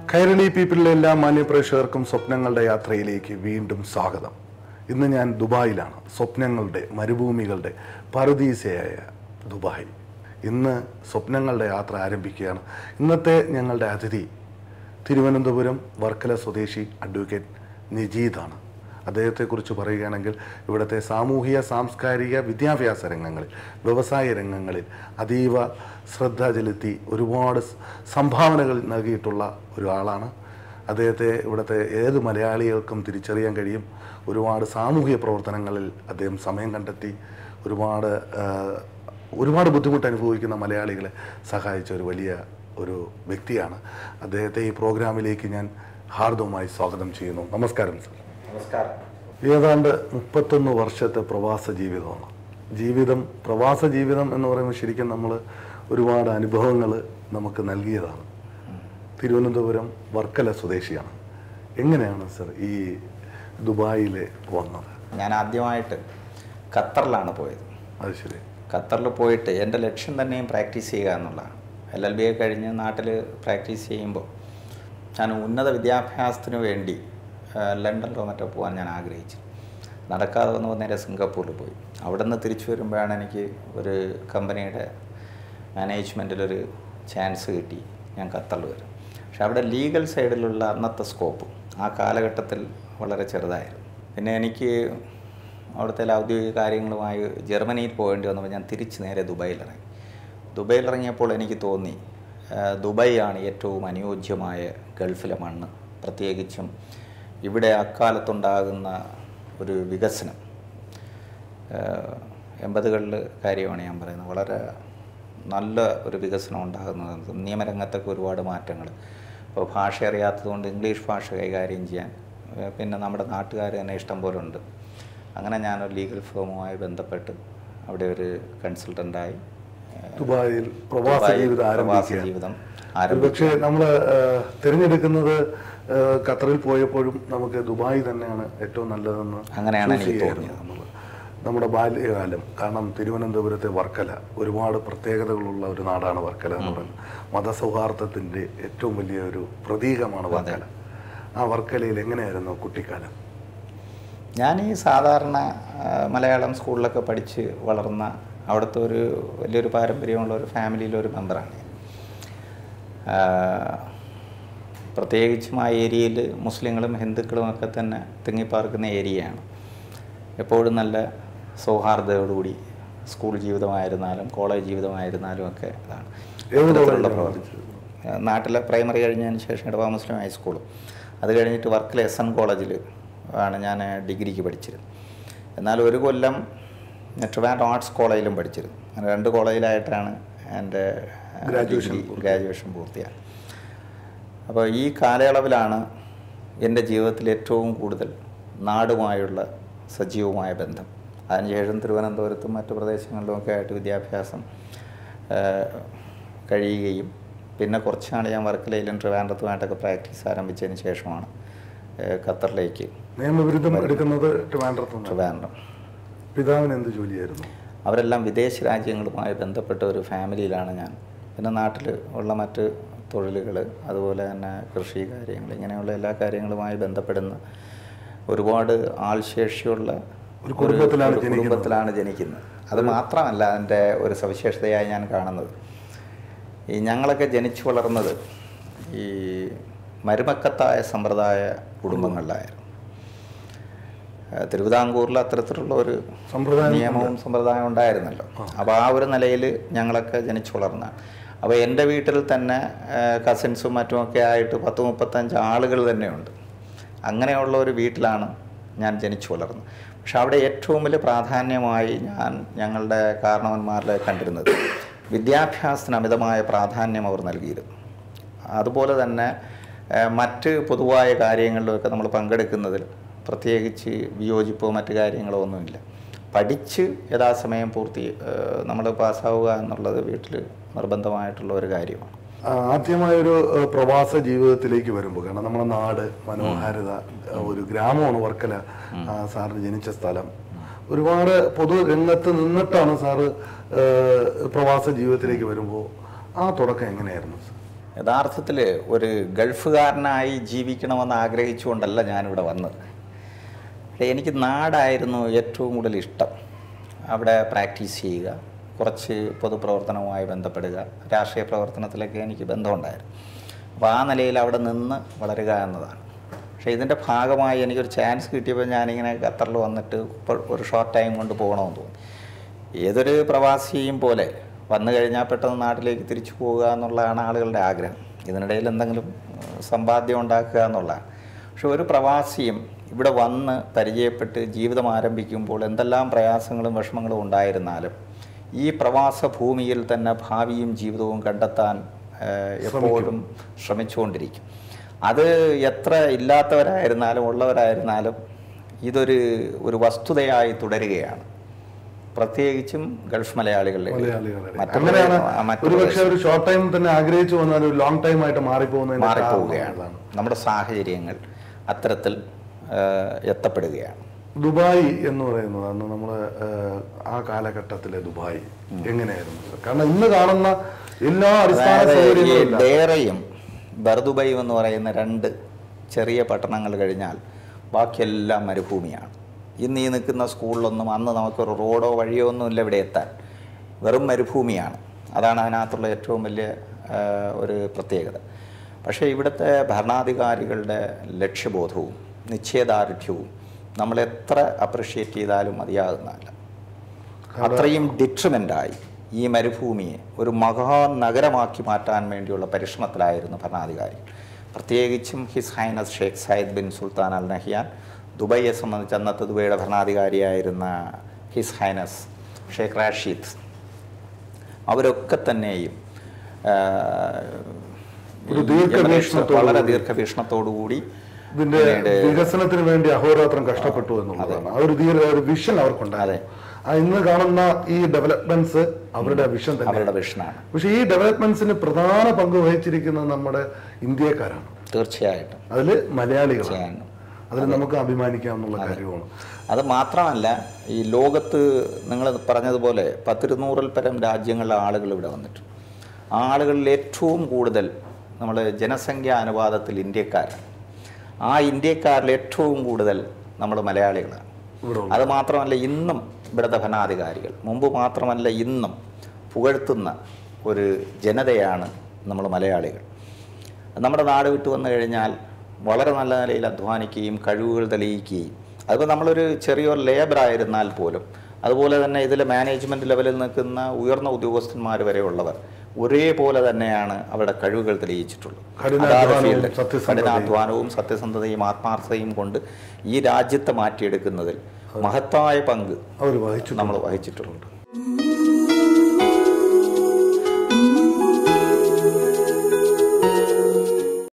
കൈരളി പീപ്പിളിലെ എല്ലാ മാന്യപ്രേക്ഷകർക്കും സ്വപ്നങ്ങളുടെ യാത്രയിലേക്ക് വീണ്ടും സ്വാഗതം ഇന്ന് ഞാൻ ദുബായിലാണ് സ്വപ്നങ്ങളുടെ മരുഭൂമികളുടെ പറുദീസയായ ദുബായ് ഇന്ന് സ്വപ്നങ്ങളുടെ യാത്ര ആരംഭിക്കുകയാണ് ഇന്നത്തെ ഞങ്ങളുടെ അതിഥി തിരുവനന്തപുരം വർക്കല സ്വദേശി അഡ്വക്കേറ്റ് നിജീദാണ് അദ്ദേഹത്തെക്കുറിച്ച് പറയുകയാണെങ്കിൽ ഇവിടുത്തെ സാമൂഹിക സാംസ്കാരിക വിദ്യാഭ്യാസ രംഗങ്ങളിൽ വ്യവസായ രംഗങ്ങളിൽ അതീവ ശ്രദ്ധ ചെലുത്തി ഒരുപാട് സ് സംഭാവനകൾ നൽകിയിട്ടുള്ള ഒരാളാണ് അദ്ദേഹത്തെ ഇവിടുത്തെ ഏത് മലയാളികൾക്കും തിരിച്ചറിയാൻ കഴിയും ഒരുപാട് സാമൂഹിക പ്രവർത്തനങ്ങളിൽ അദ്ദേഹം സമയം കണ്ടെത്തി ഒരുപാട് ആ, ഒരുപാട് ബുദ്ധിമുട്ട് അനുഭവിക്കുന്ന മലയാളികളെ സഹായിച്ച ഒരു വലിയ ഒരു വ്യക്തിയാണ് അദ്ദേഹത്തെ ഈ പ്രോഗ്രാമിലേക്ക് ഞാൻ ഹാർദവമായി സ്വാഗതം ചെയ്യുന്നു നമസ്കാരം സർ നമസ്കാരം ഏതാണ്ട് മുപ്പത്തൊന്ന് വർഷത്തെ പ്രവാസ ജീവിതമാണ് ജീവിതം പ്രവാസ ജീവിതം എന്ന് പറയുമ്പോൾ ശരിക്കും നമ്മൾ ഒരുപാട് അനുഭവങ്ങൾ നമുക്ക് നൽകിയതാണ് തിരുവനന്തപുരം വർക്കല സ്വദേശിയാണ് എങ്ങനെയാണ് സർ ഈ ദുബായിൽ വന്നത് ഞാൻ ആദ്യമായിട്ട് ഖത്തറിലാണ് പോയത് അത് ശരി ഖത്തറിൽ പോയിട്ട് എൻ്റെ ലക്ഷ്യം തന്നെയും പ്രാക്ടീസ് ചെയ്യുക എന്നുള്ളതാണ് എൽ എൽ ബി ഒക്കെ കഴിഞ്ഞ് നാട്ടിൽ പ്രാക്ടീസ് ചെയ്യുമ്പോൾ ഞാൻ ഉന്നത വിദ്യാഭ്യാസത്തിന് വേണ്ടി ആ, ലണ്ടനിലോ മറ്റോ പോകാൻ ഞാൻ ആഗ്രഹിച്ചു നടക്കാതെ വന്ന് നേരെ സിംഗപ്പൂരിൽ പോയി അവിടെ നിന്ന് തിരിച്ചു വരുമ്പോഴാണ് എനിക്ക് ഒരു കമ്പനിയുടെ മാനേജ്മെൻറ്റിലൊരു ചാൻസ് കിട്ടി ഞാൻ ഖത്തറിൽ വരും പക്ഷെ അവിടെ ലീഗൽ സൈഡിലുള്ള അന്നത്തെ സ്കോപ്പ് ആ കാലഘട്ടത്തിൽ വളരെ ചെറുതായിരുന്നു പിന്നെ എനിക്ക് അവിടുത്തെ ഔദ്യോഗിക കാര്യങ്ങളുമായി ജർമ്മനിയിൽ പോകേണ്ടി വന്നപ്പോൾ ഞാൻ തിരിച്ച് നേരെ ദുബായിലിറങ്ങി ദുബായിലിറങ്ങിയപ്പോൾ എനിക്ക് തോന്നി ആ, ദുബായ് ആണ് ഏറ്റവും അനുയോജ്യമായ ഗൾഫിലെ മണ്ണ് പ്രത്യേകിച്ചും ഇവിടെ അക്കാലത്തുണ്ടാകുന്ന ഒരു വികസനം എൺപതുകളിൽ കാര്യമാണ് ഞാൻ പറയുന്നത് വളരെ നല്ല ഒരു വികസനം ഉണ്ടാകുന്നത് നിയമരംഗത്തൊക്കെ ഒരുപാട് മാറ്റങ്ങൾ ഇപ്പോൾ ഭാഷ അറിയാത്തതുകൊണ്ട് ഇംഗ്ലീഷ് ഭാഷ കൈകാര്യം ചെയ്യാൻ ഏഹ് പിന്നെ നമ്മുടെ നാട്ടുകാർ തന്നെ ഇഷ്ടം പോലെ ഉണ്ട് അങ്ങനെ ഞാനൊരു ലീഗൽ ഫേമുമായി ബന്ധപ്പെട്ട് അവിടെ ഒരു കൺസൾട്ടൻ്റായി ദുബായിൽ പ്രവാസ ജീവിതം പ്രവാസ ആരംഭിക്കുക ജീവിതം ആരംഭിച്ചു പക്ഷേ നമ്മൾ തിരഞ്ഞെടുക്കുന്നത് ആ, ഖത്തറിൽ പോയപ്പോഴും നമുക്ക് ദുബായ് തന്നെയാണ് ഏറ്റവും നല്ലതെന്ന് അങ്ങനെയാണ് choose എനിക്ക് ചെയ്യായിരുന്നു നമ്മൾ നമ്മുടെ ബാല്യകാലം കാരണം തിരുവനന്തപുരത്തെ വർക്കല ഒരുപാട് പ്രത്യേകതകളുള്ള ഒരു നാടാണ് വർക്കല എന്ന് പറയുന്നത് മതസൗഹാർദ്ദത്തിൻ്റെ ഏറ്റവും വലിയ ഒരു പ്രതീകമാണ് വർക്കല ആ വർക്കലയിൽ എങ്ങനെയായിരുന്നു കുട്ടിക്കാലം ഞാൻ ഈ സാധാരണ ആ, മലയാളം സ്കൂളിലൊക്കെ പഠിച്ച് വളർന്ന അവിടുത്തെ ഒരു വലിയൊരു പാരമ്പര്യമുള്ള ഒരു ഫാമിലിയിലെ ഒരു മെമ്പറാണ് ഞാൻ. ആ, പ്രത്യേകിച്ചും ആ ഏരിയയിൽ മുസ്ലിങ്ങളും ഹിന്ദുക്കളും ഒക്കെ തന്നെ തിങ്ങിപ്പാർക്കുന്ന ഏരിയയാണ് എപ്പോഴും നല്ല സൗഹാർദ്ദയോടുകൂടി സ്കൂൾ ജീവിതമായിരുന്നാലും കോളേജ് ജീവിതമായിരുന്നാലും ഒക്കെ ഇതാണ് ഏത് അത്തരത്തിലുള്ള കോളേജിലാണ് പ്രവർത്തനം നാട്ടിലെ പ്രൈമറി കഴിഞ്ഞതിന് ശേഷം ഇടവ മുസ്ലിം ഹൈസ്കൂൾ അത് കഴിഞ്ഞിട്ട് വർക്കല എസ് എൻ കോളേജിൽ ആണ് ഞാൻ ഡിഗ്രിക്ക് പഠിച്ചിരുന്നത് എന്നാൽ ഒരു കൊല്ലം ട്രിവാൻഡ്രം ആർട്സ് കോളേജിലും പഠിച്ചിരുന്നു അങ്ങനെ രണ്ട് കോളേജിലായിട്ടാണ് എൻ്റെ Graduation ഗ്രാജുവേഷൻ പൂർത്തിയായത് അപ്പോൾ ഈ കാലയളവിലാണ് എൻ്റെ ജീവിതത്തിൽ ഏറ്റവും കൂടുതൽ നാടുമായുള്ള സജീവമായ ബന്ധം അതിനുശേഷം തിരുവനന്തപുരത്തും മറ്റു പ്രദേശങ്ങളിലുമൊക്കെ ആയിട്ട് വിദ്യാഭ്യാസം ആ, കഴിയുകയും പിന്നെ കുറച്ചാണ് ഞാൻ വർക്കലയിലും ട്രിവാൻഡ്രത്തുമായിട്ടൊക്കെ പ്രാക്ടീസ് ആരംഭിച്ചതിന് ശേഷമാണ് ആ, ഖത്തറിലേക്ക് നിയമവിരുദ്ധം എടുക്കുന്നത് ട്രിവാൻഡ്രത്ത് നിന്നാണ്. ട്രിവാൻഡ്രം പിതാവിന് എന്ത് ജോലിയായിരുന്നു അവരെല്ലാം വിദേശ രാജ്യങ്ങളുമായി ബന്ധപ്പെട്ട ഒരു ഫാമിലിയിലാണ് ഞാൻ പിന്നെ നാട്ടിൽ ഉള്ള മറ്റ് തൊഴിലുകൾ അതുപോലെ തന്നെ കൃഷി കാര്യങ്ങൾ ഇങ്ങനെയുള്ള എല്ലാ കാര്യങ്ങളുമായി ബന്ധപ്പെടുന്ന ഒരുപാട് ആൾശേഷിയുള്ള ഒരു കുടുംബത്തിലാണ് ഒരു കുടുംബത്തിലാണ് ജനിക്കുന്നത് അത് മാത്രമല്ല അതിൻ്റെ ഒരു സവിശേഷതയായി ഞാൻ കാണുന്നത് ഈ ഞങ്ങളൊക്കെ ജനിച്ചു വളർന്നത് ഈ മരുമക്കത്തായ സമ്പ്രദായ കുടുംബങ്ങളിലായിരുന്നു ഏഹ് തിരുവിതാംകൂറിൽ അത്തരത്തിലുള്ള ഒരു സമ്പ്രദായം നിയമവും സമ്പ്രദായം ഉണ്ടായിരുന്നല്ലോ അപ്പോൾ ആ ഒരു നിലയിൽ ഞങ്ങളൊക്കെ ജനിച്ചു വളർന്ന അപ്പോൾ എൻ്റെ വീട്ടിൽ തന്നെ കസിൻസും മറ്റുമൊക്കെ ആയിട്ട് പത്ത് മുപ്പത്തഞ്ച് ആളുകൾ തന്നെയുണ്ട് അങ്ങനെയുള്ള ഒരു വീട്ടിലാണ് ഞാൻ ജനിച്ചു വളർന്നത് പക്ഷെ അവിടെ ഏറ്റവും വലിയ പ്രാധാന്യമായി ഞാൻ ഞങ്ങളുടെ കാരണവന്മാരിലെ കണ്ടിരുന്നത് വിദ്യാഭ്യാസത്തിന് അമിതമായ പ്രാധാന്യം അവർ നൽകിയിരുന്നു അതുപോലെ തന്നെ ഏഹ്, മറ്റ് പൊതുവായ കാര്യങ്ങളിലൊക്കെ നമ്മൾ പങ്കെടുക്കുന്നതിൽ പ്രത്യേകിച്ച് വിയോജിപ്പോ മറ്റു കാര്യങ്ങളോ ഒന്നുമില്ല പഠിച്ച് യഥാസമയം പൂർത്തി നമ്മൾ പാസ്സാവുക എന്നുള്ളത് വീട്ടിൽ നിർബന്ധമായിട്ടുള്ള ഒരു കാര്യമാണ് ആ, ആദ്യമായൊരു ഏഹ്, പ്രവാസ ജീവിതത്തിലേക്ക് വരുമ്പോൾ കാരണം നമ്മുടെ നാട് മനോഹാരിത ഏഹ്, ഒരു ഗ്രാമമാണ് വർക്കല ആ, സാറിന് ജനിച്ച സ്ഥലം ഒരുപാട് പൊതു രംഗത്ത് നിന്നിട്ടാണ് സാറ് ഏഹ്, പ്രവാസ ജീവിതത്തിലേക്ക് വരുമ്പോൾ ആ തുടക്കം എങ്ങനെയായിരുന്നു സാർ യഥാർത്ഥത്തിൽ ഒരു ഗൾഫുകാരനായി ജീവിക്കണമെന്ന് ആഗ്രഹിച്ചുകൊണ്ടല്ല ഞാനിവിടെ വന്നത് പക്ഷേ എനിക്ക് നാടായിരുന്നു ഏറ്റവും കൂടുതൽ ഇഷ്ടം അവിടെ പ്രാക്ടീസ് ചെയ്യുക കുറച്ച് പൊതുപ്രവർത്തനവുമായി ബന്ധപ്പെടുക രാഷ്ട്രീയ പ്രവർത്തനത്തിലൊക്കെ എനിക്ക് ബന്ധമുണ്ടായിരുന്നു അപ്പോൾ ആ നിലയിൽ അവിടെ നിന്ന് വളരുക എന്നതാണ് പക്ഷേ ഇതിൻ്റെ ഭാഗമായി എനിക്കൊരു ചാൻസ് കിട്ടിയപ്പോൾ ഞാനിങ്ങനെ ഖത്തറിൽ വന്നിട്ട് ഇപ്പോൾ ഒരു ഷോർട്ട് ടൈം കൊണ്ട് പോകണമെന്ന് തോന്നി ഏതൊരു പ്രവാസിയും പോലെ വന്നു കഴിഞ്ഞാൽ പെട്ടെന്ന് നാട്ടിലേക്ക് തിരിച്ചു പോവുക എന്നുള്ളതാണ് ആളുകളുടെ ആഗ്രഹം ഇതിനിടയിൽ എന്തെങ്കിലും ഏഹ്, സമ്പാദ്യം ഉണ്ടാക്കുക എന്നുള്ളതാണ് പക്ഷെ ഒരു പ്രവാസിയും ഇവിടെ വന്ന് പരിചയപ്പെട്ട് ജീവിതം ആരംഭിക്കുമ്പോൾ എന്തെല്ലാം പ്രയാസങ്ങളും വിഷമങ്ങളും ഉണ്ടായിരുന്നാലും ഈ പ്രവാസ ഭൂമിയിൽ തന്നെ ഭാവിയും ജീവിതവും കണ്ടെത്താൻ ഏഹ്, എപ്പോഴും ശ്രമിച്ചുകൊണ്ടിരിക്കും അത് എത്ര ഇല്ലാത്തവരായിരുന്നാലും ഉള്ളവരായിരുന്നാലും ഇതൊരു ഒരു വസ്തുതയായി തുടരുകയാണ് പ്രത്യേകിച്ചും ഗൾഫ് മലയാളികളിൽ മലയാളികളുടെ മറ്റു അങ്ങനെയാണ് ആ, മറ്റു ഒരു പക്ഷേ ഒരു ഷോർട്ട് ടൈം തന്നെ ആഗ്രഹിച്ചു വന്നാൽ ഒരു ലോങ് ടൈം ആയിട്ട് മാറിപ്പോകുന്നതിന് മാറിപ്പോവുകയാണ് കാരണം നമ്മുടെ സാഹചര്യങ്ങൾ അത്തരത്തിൽ ആ, എത്തപ്പെടുകയാണ് ദുബായ് എന്ന് പറയുന്നത് അന്ന് നമ്മൾ ആ കാലഘട്ടത്തിലെ ദുബായ് എങ്ങനെയായിരുന്നു കാരണം ഇന്ന് കാണുന്ന എല്ലാ അടിസ്ഥാന അതായത് ഈ സൗകര്യങ്ങളും ഇല്ല. ഡേറയും ബർദുബൈയും എന്ന് പറയുന്ന രണ്ട് ചെറിയ പട്ടണങ്ങൾ കഴിഞ്ഞാൽ ബാക്കിയെല്ലാം മരുഭൂമിയാണ് ഇന്ന് ഈ നിൽക്കുന്ന സ്കൂളിലൊന്നും അന്ന് നമുക്കൊരു റോഡോ വഴിയോ ഒന്നുമില്ല ഇവിടെ എത്താൻ വെറും മരുഭൂമിയാണ് അതാണ് അതിനകത്തുള്ള ഏറ്റവും വലിയ ആ, ഒരു പ്രത്യേകത പക്ഷേ ഇവിടുത്തെ ഭരണാധികാരികളുടെ ലക്ഷ്യബോധവും നിശ്ചയദാർഢ്യവും നമ്മൾ എത്ര അപ്രിഷ്യേറ്റ് ചെയ്താലും മതിയാകുന്നതല്ല അത്രയും ഡിട്രിമെൻ്റായി ഈ മരുഭൂമിയെ ഒരു മഹാനഗരമാക്കി മാറ്റാൻ വേണ്ടിയുള്ള പരിശ്രമത്തിലായിരുന്നു ഭരണാധികാരി പ്രത്യേകിച്ചും His Highness Sheikh Zayed bin Sultan Al Nahyan ദുബൈയെ സംബന്ധിച്ച് അന്നത്തെ ദുബൈയുടെ ഭരണാധികാരിയായിരുന്ന ഹിസ് ഹൈനസ് ഷേഖ് റാഷീദ് അവരൊക്കെ തന്നെയും ആ, ഒരു ഈ ദീർഘവീക്ഷണത്തോടു വളരെ കൂടി. ദീർഘവീക്ഷണത്തോടുകൂടി ഇതിന്റെ വികസനത്തിന് വേണ്ടി അഹോരാത്രം കഷ്ടപ്പെട്ടു എന്നുള്ളതാണ് ആ ഒരു ധീര ഒരു വിഷൻ അവർക്കുണ്ടായിരുന്നു ആ ഇന്ന് കാണുന്ന ഈ ഡെവലപ്മെന്റ്സ് അവരുടെ വിഷൻ തന്നെ അവരുടെ വിഷനാണ് പക്ഷെ ഈ ഡെവലപ്മെന്റ്സിന് പ്രധാന പങ്ക് വഹിച്ചിരിക്കുന്നത് നമ്മുടെ ഇന്ത്യക്കാരാണ് തീർച്ചയായിട്ടും അതിൽ മലയാളികളാണ് തീർച്ചയായും അതിൽ നമുക്ക് അഭിമാനിക്കാവുന്ന കാര്യമാണ് അത് മാത്രമല്ല ഈ ലോകത്ത് നിങ്ങൾ പറഞ്ഞതുപോലെ പത്തിരുന്നൂറിൽ പരം രാജ്യങ്ങളിലെ ആളുകൾ ഇവിടെ വന്നിട്ടുണ്ട് ആ ആളുകളിൽ ഏറ്റവും കൂടുതൽ നമ്മൾ ജനസംഖ്യാ അനുപാതത്തിൽ ഇന്ത്യക്കാരാണ് ആ ഇന്ത്യക്കാരിൽ ഏറ്റവും കൂടുതൽ നമ്മൾ മലയാളികളാണ് ഇവിടെ അത് മാത്രമല്ല ഇന്നും ഇവിടുത്തെ ഭരണാധികാരികൾ മുമ്പ് മാത്രമല്ല ഇന്നും പുകഴ്ത്തുന്ന ഒരു ജനതയാണ് നമ്മൾ മലയാളികൾ നമ്മുടെ നാട് വിട്ടു വന്നു കഴിഞ്ഞാൽ വളരെ നല്ല നിലയിൽ അധ്വാനിക്കുകയും കഴിവുകൾ തെളിയിക്കുകയും അതിപ്പോൾ നമ്മളൊരു ചെറിയൊരു ലേബർ ആയിരുന്നാൽ പോലും അതുപോലെ തന്നെ ഇതിലെ മാനേജ്മെൻറ്റ് ലെവലിൽ നിൽക്കുന്ന ഉയർന്ന ഉദ്യോഗസ്ഥന്മാർ വരെയുള്ളവർ ഒരേപോലെ തന്നെയാണ് അവരുടെ കഴിവുകൾ തെളിയിച്ചിട്ടുള്ളത് കഠിനാധ്വാനവും അതാത് ഫീൽഡിൽ സത്യസന്ധതയും. കഠിനാധ്വാനവും സത്യസന്ധതയും ആത്മാർത്ഥതയും കൊണ്ട് ഈ രാജ്യത്തെ മാറ്റിയെടുക്കുന്നതിൽ മഹത്തായ പങ്ക് അവർ വഹിച്ചു നമ്മൾ വഹിച്ചിട്ടുണ്ട്